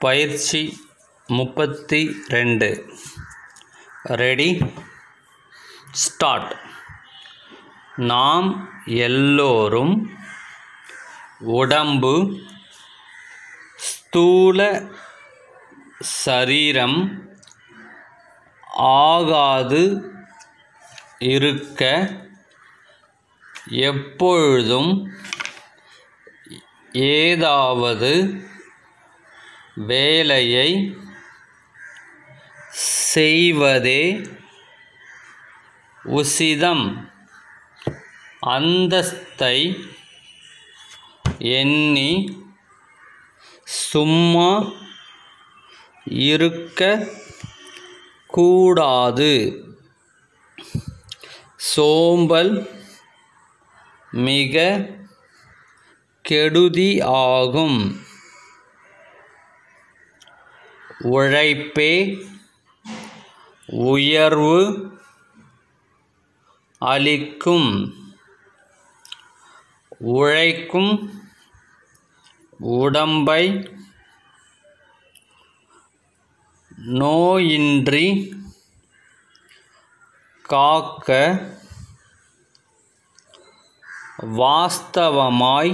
பயிற்சி முப்பத்தி ரெண்டு ரெடி ஸ்டார்ட் நாம் எல்லோரும் உடம்பு ஸ்தூல சரீரம் ஆகாது இருக்க எப்பொழுதும் ஏதாவது வேலையை செய்வதே உசிதம் அந்தஸ்தை எண்ணி சும்மா இருக்க கூடாது சோம்பல் மிக கெடுதி ஆகும் உழைப்பே உயர்வு அளிக்கும் உழைக்கும் உடம்பை நோயின்றி காக்க வாஸ்தவமாய்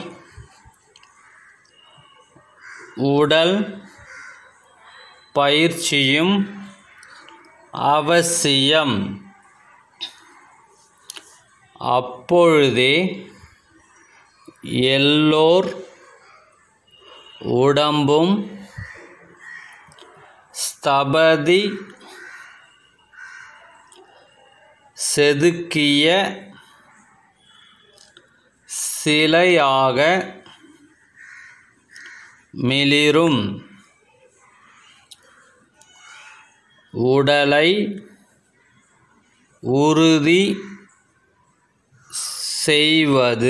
உடல் பயிற்சியும் அவசியம் அப்பொழுதே எல்லோர் உடம்பும் ஸ்தபதி செதுக்கிய சிலையாக மிளிரும் உடலை உறுதி செய்வது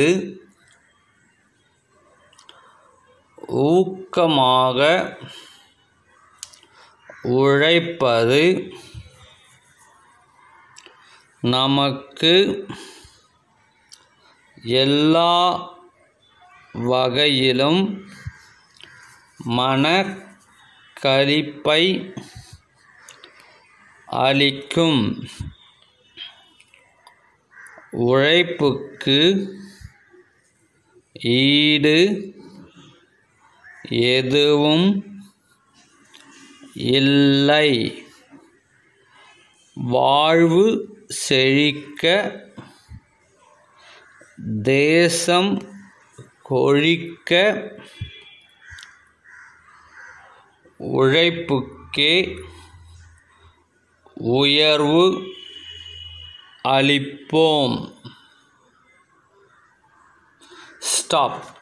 ஊக்கமாக உழைப்பது நமக்கு எல்லா வகையிலும் மனக்களிப்பை அளிக்கும் உழைப்புக்கு ஈடு எதுவும் இல்லை வாழ்வு செழிக்க தேசம் கொழிக்க உழைப்புக்கே உயர்வு அளிப்போம் ஸ்டாப்